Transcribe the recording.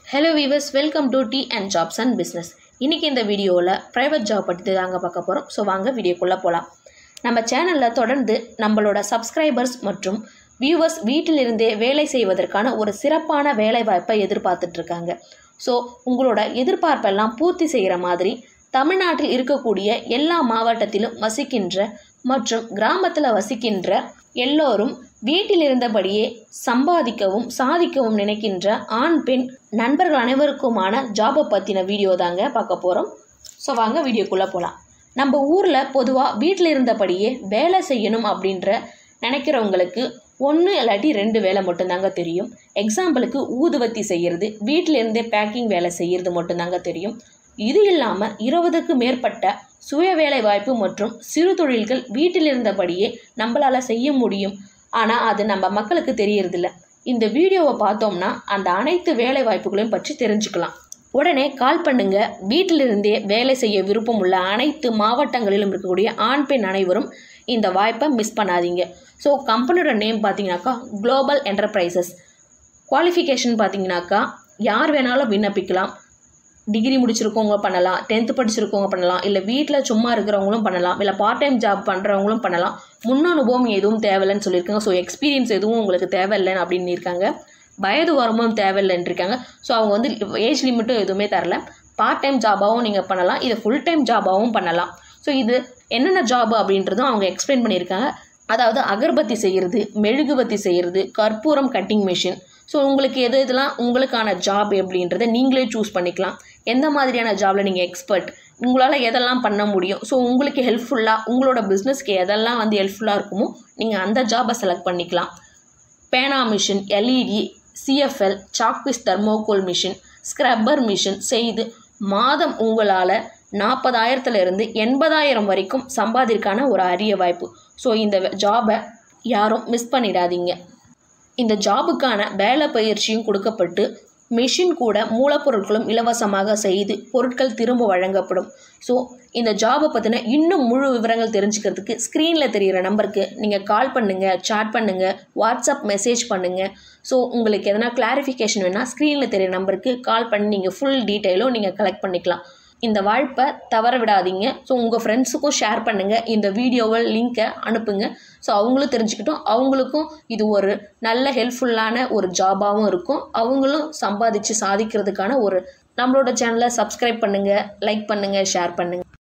hello viewers welcome to T and jobs and business இன்றைக்கி இந்த வீடியோவில் ப்ரைவேட் ஜாப் பற்றி தாங்க பார்க்க போகிறோம் ஸோ வாங்க வீடியோக்குள்ளே போகலாம் நம்ம சேனலில் தொடர்ந்து நம்மளோட சப்ஸ்கிரைபர்ஸ் மற்றும் வியூவர்ஸ் வீட்டிலிருந்தே வேலை செய்வதற்கான ஒரு சிறப்பான வேலை வாய்ப்பை எதிர்பார்த்துட்ருக்காங்க ஸோ உங்களோட எதிர்பார்ப்பெல்லாம் பூர்த்தி செய்கிற மாதிரி தமிழ்நாட்டில் இருக்கக்கூடிய எல்லா மாவட்டத்திலும் வசிக்கின்ற மற்றும் கிராமத்தில் வசிக்கின்ற எல்லோரும் வீட்டில் இருந்தபடியே சம்பாதிக்கவும் சாதிக்கவும் நினைக்கின்ற ஆண் பெண் நண்பர்கள் அனைவருக்குமான ஜாபை பற்றின வீடியோ தாங்க பார்க்க போகிறோம் ஸோ வாங்க வீடியோக்குள்ளே போகலாம் நம்ம ஊரில் பொதுவாக வீட்டில் இருந்தபடியே வேலை செய்யணும் அப்படின்ற நினைக்கிறவங்களுக்கு ஒன்று இல்லாட்டி ரெண்டு வேலை மட்டும்தாங்க தெரியும் எக்ஸாம்பிளுக்கு ஊதுவத்தி செய்கிறது வீட்டில் இருந்தே பேக்கிங் வேலை செய்கிறது மட்டும்தாங்க தெரியும் இது இல்லாமல் இருபதுக்கு மேற்பட்ட சுய வேலை வாய்ப்பு மற்றும் சிறு தொழில்கள் வீட்டில் இருந்தபடியே நம்மளால் செய்ய முடியும் ஆனால் அது நம்ம மக்களுக்கு தெரியறதில்ல இந்த வீடியோவை பார்த்தோம்னா அந்த அனைத்து வேலை வாய்ப்புகளையும் பற்றி தெரிஞ்சுக்கலாம் உடனே கால் பண்ணுங்க வீட்டிலிருந்தே வேலை செய்ய விருப்பம் உள்ள அனைத்து மாவட்டங்களிலும் இருக்கக்கூடிய ஆண் பெண் அனைவரும் இந்த வாய்ப்பை மிஸ் பண்ணாதீங்க ஸோ கம்பெனியோட நேம் பார்த்தீங்கன்னாக்கா குளோபல் என்டர்பிரைசஸ் குவாலிஃபிகேஷன் பார்த்தீங்கன்னாக்கா யார் வேணாலும் விண்ணப்பிக்கலாம் டிகிரி முடிச்சிருக்கவங்க பண்ணலாம் டென்த்து படிச்சிருக்கவங்க பண்ணலாம் இல்லை வீட்டில் சும்மா இருக்கிறவங்களும் பண்ணலாம் இல்லை பார்ட் டைம் ஜாப் பண்ணுறவங்களும் பண்ணலாம் முன் அனுபவம் எதுவும் தேவையில்லைன்னு சொல்லியிருக்காங்க ஸோ எக்ஸ்பீரியன்ஸ் எதுவும் உங்களுக்கு தேவையில்லைன்னு அப்படின்னு இருக்காங்க வயது வரமும் தேவையில்லைன்னு இருக்காங்க ஸோ அவங்க வந்து ஏஜ் லிமிட்டும் எதுவுமே தரல பார்ட் டைம் ஜாபாகவும் நீங்கள் பண்ணலாம் இதை ஃபுல் டைம் ஜாபாகவும் பண்ணலாம் ஸோ இது என்னென்ன ஜாப் அப்படின்றதும் அவங்க எக்ஸ்பிளைன் பண்ணியிருக்காங்க அதாவது அகர்பத்தி செய்கிறது மெழுகுபத்தி செய்கிறது கற்பூரம் கட்டிங் மிஷின் ஸோ உங்களுக்கு எது இதெல்லாம் உங்களுக்கான ஜாப் அப்படின்றத நீங்களே சூஸ் பண்ணிக்கலாம் எந்த மாதிரியான ஜாபில் நீங்கள் எக்ஸ்பர்ட் உங்களால் எதெல்லாம் பண்ண முடியும் ஸோ உங்களுக்கு ஹெல்ப்ஃபுல்லாக உங்களோட பிஸ்னஸ்க்கு எதெல்லாம் வந்து ஹெல்ப்ஃபுல்லாக இருக்குமோ நீங்கள் அந்த ஜாபை செலக்ட் பண்ணிக்கலாம் பேனா machine LED CFL chalkpiece thermocol machine scrubber machine செய்து மாதம் உங்களால் நாற்பதாயிரத்துலேருந்து எண்பதாயிரம் வரைக்கும் சம்பாதிற்கான ஒரு அரிய வாய்ப்பு ஸோ இந்த ஜாபை யாரும் மிஸ் பண்ணிடாதீங்க இந்த ஜாபுக்கான வேலை பயிற்சியும் கொடுக்கப்பட்டு மிஷின் கூட மூலப்பொருட்களும் இலவசமாக செய்து பொருட்கள் திரும்ப வழங்கப்படும் ஸோ இந்த ஜாபை பற்றின இன்னும் முழு விவரங்கள் தெரிஞ்சுக்கிறதுக்கு ஸ்க்ரீனில் தெரிகிற நம்பருக்கு நீங்கள் கால் பண்ணுங்கள் சாட் பண்ணுங்கள் வாட்ஸ்அப் மெசேஜ் பண்ணுங்கள் ஸோ உங்களுக்கு எதனா கிளாரிஃபிகேஷன் வேணால் ஸ்க்ரீனில் தெரியிற நம்பருக்கு கால் பண்ணி நீங்கள் ஃபுல் டீட்டெயிலும் நீங்கள் கலெக்ட் பண்ணிக்கலாம் இந்த வாய்ப்பை தவற விடாதீங்க ஸோ உங்கள் ஃப்ரெண்ட்ஸுக்கும் ஷேர் பண்ணுங்கள் இந்த வீடியோவை லிங்க்கை அனுப்புங்க ஸோ அவங்களும் தெரிஞ்சுக்கிட்டோம் அவங்களுக்கும் இது ஒரு நல்ல ஹெல்ப்ஃபுல்லான ஒரு ஜாபாகவும் இருக்கும் அவங்களும் சம்பாதிச்சு சாதிக்கிறதுக்கான ஒரு நம்மளோட சேனலை சப்ஸ்கிரைப் பண்ணுங்கள் லைக் பண்ணுங்கள் ஷேர் பண்ணுங்கள்